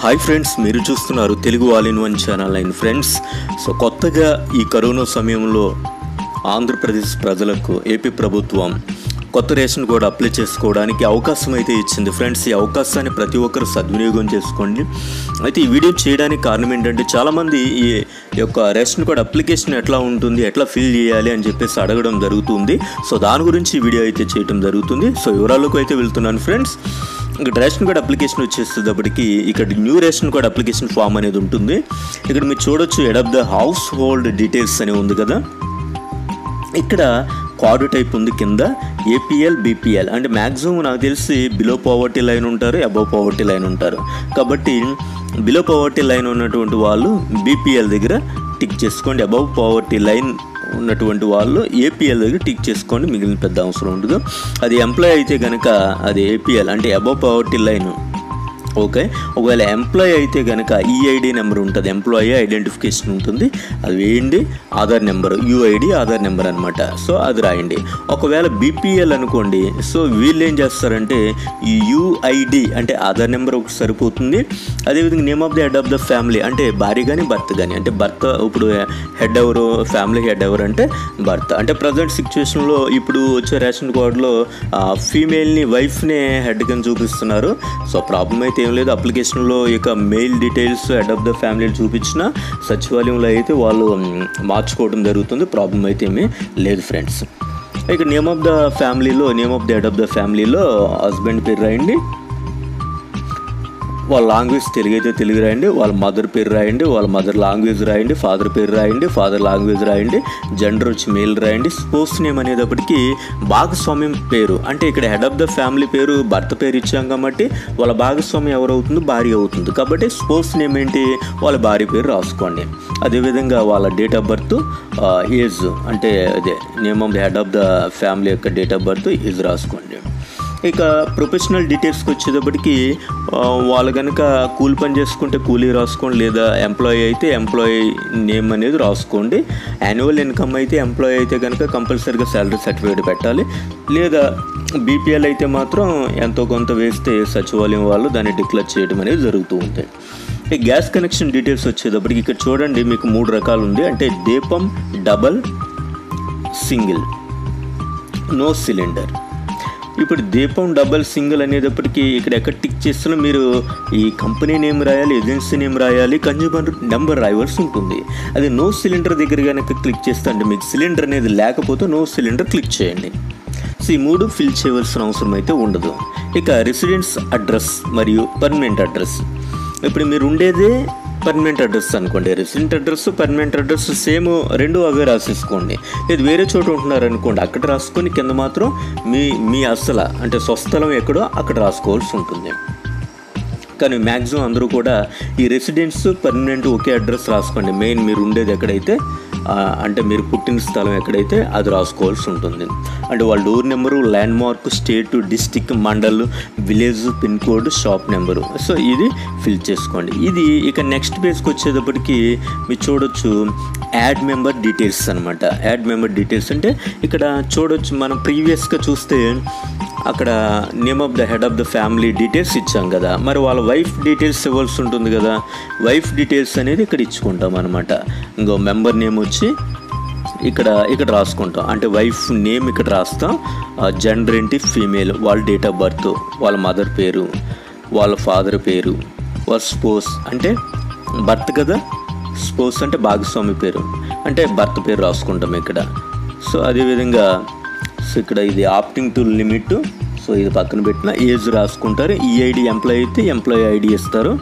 hi friends మీరు చూస్తున్నారు Telugu all in one channel and friends so కొత్తగా ఈ కరోనా సమయంలో ఆంధ్రప్రదేశ్ ప్రజలకు ఏపీ ప్రభుత్వం కొత్త రేషన్ కూడా అప్లై చేసుకోవడానికి అవకాశం అయితే ఇచ్చింది ఫ్రెండ్స్ ఈ అవకాశాన్ని ప్రతి ఒక్కరు సద్వినియోగం చేసుకోండి అయితే ఈ వీడియో చేయడానికి కారణం ఏంటంటే చాలామంది ఈ యొక్క రేషన్ కార్డ్ అప్లికేషన్ ఎట్లా ఉంటుంది ఎట్లా ఫిల్ చేయాలి అని చెప్పేసి అడగడం జరుగుతుంది సో దాని గురించి ఈ వీడియో అయితే చేయడం జరుగుతుంది సో వివరాలకు అయితే వెళ్తున్నాను ఫ్రెండ్స్ ఇక్కడ రేషన్ కార్డ్ అప్లికేషన్ వచ్చేసేటప్పటికి ఇక్కడ new ration card application form అనేది ఉంటుంది ఇక్కడ మీరు చూడొచ్చు head of the household details అని ఉంది కదా ఇక్కడ కార్డు టైప్ ఉంది కింద ఏపీఎల్ బీపీఎల్ అంటే మ్యాక్సిమం నాకు తెలిసి బిలో పవర్టీ లైన్ ఉంటారు అబవ్ పవర్టీ లైన్ ఉంటారు కాబట్టి బిలో పవర్టీ లైన్ ఉన్నటువంటి వాళ్ళు బీపీఎల్ దగ్గర టిక్ చేసుకోండి అబవ్ పవర్టీ లైన్ ఉన్నటువంటి వాళ్ళు ఏపీఎల్ దగ్గర టిక్ చేసుకోండి మిగిలిన పెద్ద అవసరం ఉండదు అది ఎంప్లాయ్ అయితే కనుక అది ఏపీఎల్ అంటే అబవ్ పవర్టీ లైన్ ఓకే ఒకవేళ ఎంప్లాయ్ అయితే కనుక ఈఐడి నెంబర్ ఉంటుంది ఎంప్లాయీ ఐడెంటిఫికేషన్ ఉంటుంది అది వేయండి Aadhaar number UID Aadhaar number అనమాట సో అది రాయండి ఒకవేళ బీపీఎల్ అనుకోండి సో వీళ్ళు ఏం చేస్తారంటే ఈ యూఐడి అంటే ఆధార్ నెంబర్ ఒకటి సరిపోతుంది అదేవిధంగా name of the head of the family అంటే భార్య కానీ భర్త కానీ అంటే భర్త ఇప్పుడు హెడ్ ఎవరు ఫ్యామిలీ హెడ్ ఎవరు అంటే భర్త అంటే ప్రజెంట్ సిచ్యువేషన్లో ఇప్పుడు వచ్చే రేషన్ కార్డులో ఫీమేల్ని వైఫ్నే హెడ్ కింద చూపిస్తున్నారు సో ప్రాబ్లం అయితే ఏం లేదు అప్లికేషన్లో ఇక mail details head of the family చూపించిన సచివాలయంలో అయితే వాళ్ళు మ్, మార్చుకోవడం జరుగుతుంది ప్రాబ్లం అయితే ఏమీ లేదు ఫ్రెండ్స్ ఇక నేమ్ ఆఫ్ ద ఫ్యామిలీలో name of the head of the ఫ్యామిలీలో హస్బెండ్ పేరు రాయండి వాళ్ళ లాంగ్వేజ్ తెలుగు అయితే తెలుగు రాయండి వాళ్ళ మదర్ పేరు రాయండి వాళ్ళ మదర్ లాంగ్వేజ్ రాయండి ఫాదర్ పేరు రాయండి ఫాదర్ లాంగ్వేజ్ రాయండి జెండర్ వచ్చి మేల్ రాయండి స్పోర్ట్స్ నేమ్ అనేటప్పటికి భాగస్వామ్యం పేరు అంటే ఇక్కడ హెడ్ ఆఫ్ ద ఫ్యామిలీ పేరు భర్త పేరు ఇచ్చాం కాబట్టి వాళ్ళ భాగస్వామ్యం ఎవరు అవుతుంది భార్య అవుతుంది కాబట్టి స్పోర్ట్స్ నేమ్ ఏంటి వాళ్ళ భార్య పేరు రాసుకోండి అదేవిధంగా వాళ్ళ డేట్ ఆఫ్ బర్త్ ఏజ్ అంటే అదే name of the head of the family యొక్క డేట్ ఆఫ్ బర్త్ ఏజ్ రాసుకోండి ఇక ప్రొఫెషనల్ డీటెయిల్స్కి వచ్చేటప్పటికి ఆ, వాళ్ళు కనుక కూలి పని చేసుకుంటే కూలీ రాసుకోండి లేదా ఎంప్లాయీ అయితే ఎంప్లాయీ నేమ్ అనేది రాసుకోండి యాన్యువల్ ఇన్కమ్ అయితే ఎంప్లాయీ అయితే కనుక కంపల్సరీగా శాలరీ సర్టిఫికేట్ పెట్టాలి లేదా బీపీఎల్ అయితే మాత్రం ఎంతో కొంత వేస్తే సచివాలయం వాళ్ళు దాన్ని డిక్లేర్ చేయడం అనేది జరుగుతూ ఉంది ఈ గ్యాస్ కనెక్షన్ డీటెయిల్స్ వచ్చేటప్పటికి ఇక్కడ చూడండి మీకు మూడు రకాలు ఉంది అంటే దీపం డబల్ సింగిల్ నో సిలిండర్ ఇప్పుడు దీపం డబల్ సింగిల్ అనేటప్పటికి ఇక్కడ ఎక్కడ టిక్ చేస్తున్నా మీరు ఈ కంపెనీ నేమ్ రాయాలి ఏజెన్సీ నేమ్ రాయాలి కన్జ్యూమర్ నెంబర్ రాయవలసి ఉంటుంది అది నో సిలిండర్ దగ్గర కనుక క్లిక్ చేస్తే అంటే మీకు సిలిండర్ అనేది లేకపోతే నో సిలిండర్ క్లిక్ చేయండి సో ఈ మూడు ఫిల్ చేయవలసిన అవసరం అయితే ఉండదు ఇక రెసిడెన్స్ అడ్రస్ మరియు పర్మనెంట్ అడ్రస్ ఇప్పుడు మీరు ఉండేదే పర్మనెంట్ అడ్రస్ అనుకోండి resident address permanent address same రెండు అవే రాసేసుకోండి లేదు వేరే చోట ఉంటున్నారు అనుకోండి అక్కడ రాసుకొని కింద మాత్రం మీ మీ అసలు అంటే స్వస్థలం ఎక్కడో అక్కడ రాసుకోవాల్సి ఉంటుంది కానీ మ్యాక్సిమం అందరూ కూడా ఈ రెసిడెన్స్ పర్మనెంట్ ఒకే అడ్రస్ రాసుకోండి మెయిన్ మీరు ఉండేది ఎక్కడైతే ఆ, అంటే మీరు పుట్టిన స్థలం ఎక్కడైతే అది రాసుకోవాల్సి ఉంటుంది అంటే వాళ్ళ door number landmark state district mandal village pin code shop number so ఇది ఫిల్ చేసుకోండి ఇది ఇక నెక్స్ట్ పేజ్కి వచ్చేటప్పటికి మీరు చూడొచ్చు యాడ్ మెంబర్ డీటెయిల్స్ అనమాట యాడ్ మెంబర్ డీటెయిల్స్ అంటే ఇక్కడ చూడొచ్చు మనం ప్రీవియస్గా చూస్తే అక్కడ name of the head of the family details ఇచ్చాం కదా మరి వాళ్ళ వైఫ్ డీటెయిల్స్ ఇవ్వాల్సి ఉంటుంది కదా వైఫ్ డీటెయిల్స్ అనేది ఇక్కడ ఇచ్చుకుంటాం అనమాట ఇంకో మెంబర్ నేమ్ వచ్చి ఇక్కడ ఇక్కడ రాసుకుంటాం అంటే వైఫ్ నేమ్ ఇక్కడ రాస్తాం జెండర్ ఏంటి ఫీమేల్ వాళ్ళ డేట్ ఆఫ్ బర్త్ వాళ్ళ మదర్ పేరు వాళ్ళ ఫాదర్ పేరు వాళ్ళ స్పోస్ అంటే భర్త కదా స్పోస్ అంటే భాగస్వామి పేరు అంటే భర్త పేరు రాసుకుంటాం ఇక్కడ సో అదేవిధంగా సో ఇక్కడ ఇది ఆప్టింగ్ టు లిమిట్ సో ఇది పక్కన పెట్టిన ఏజ్ రాసుకుంటారు ఈఐడి ఎంప్లాయీ అయితే ఎంప్లాయీ ఐడి ఇస్తారు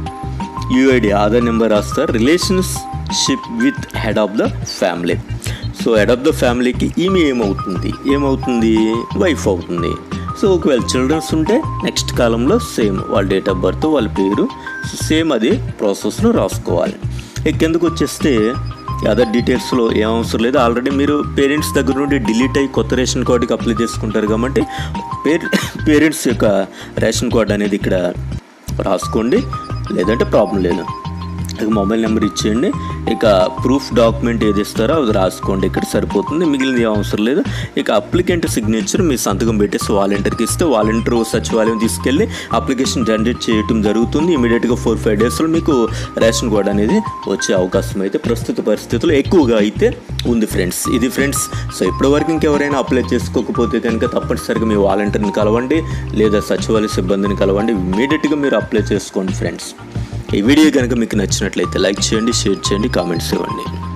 యూఐడి ఆధార్ నెంబర్ రాస్తారు relationship with head of the family so head of the ఫ్యామిలీకి ఈమె ఏమవుతుంది ఏమవుతుంది వైఫ్ అవుతుంది సో ఒకవేళ చిల్డ్రన్స్ ఉంటే నెక్స్ట్ కాలంలో సేమ్ వాళ్ళ డేట్ ఆఫ్ బర్త్ వాళ్ళ పేరు సేమ్ అది ప్రాసెస్లో రాసుకోవాలి ఇక కిందకు వచ్చేస్తే అదర్ డీటెయిల్స్లో ఏం అవసరం లేదు ఆల్రెడీ మీరు పేరెంట్స్ దగ్గర నుండి డిలీట్ అయ్యి కొత్త రేషన్ కార్డుకి అప్లై చేసుకుంటారు కాబట్టి పేర్ పేరెంట్స్ యొక్క రేషన్ కార్డు అనేది ఇక్కడ రాసుకోండి లేదంటే ప్రాబ్లం లేదు ఇక మొబైల్ నెంబర్ ఇచ్చేయండి ఇక ప్రూఫ్ డాక్యుమెంట్ ఏది ఇస్తారో అది రాసుకోండి ఇక్కడ సరిపోతుంది మిగిలినది ఏం అవసరం లేదు ఇక అప్లికెంట్ సిగ్నేచర్ మీ సంతకం పెట్టేసి వాలంటీర్కి ఇస్తే వాలంటీర్ సచివాలయం తీసుకెళ్ళి అప్లికేషన్ జనరేట్ చేయటం జరుగుతుంది ఇమీడియట్గా ఫోర్ ఫైవ్ డేస్లో మీకు రేషన్ కార్డ్ అనేది వచ్చే అవకాశం అయితే ప్రస్తుత పరిస్థితుల్లో ఎక్కువగా అయితే ఉంది ఫ్రెండ్స్ ఇది ఫ్రెండ్స్ సో ఇప్పటివరకు ఇంకెవరైనా అప్లై చేసుకోకపోతే కనుక తప్పనిసరిగా మీ వాలంటీర్ని కలవండి లేదా సచివాలయ సిబ్బందిని కలవండి ఇమీడియట్గా మీరు అప్లై చేసుకోండి ఫ్రెండ్స్ ఈ వీడియో కనుక మీకు నచ్చినట్లయితే లైక్ చేయండి షేర్ చేయండి కామెంట్స్ ఇవ్వండి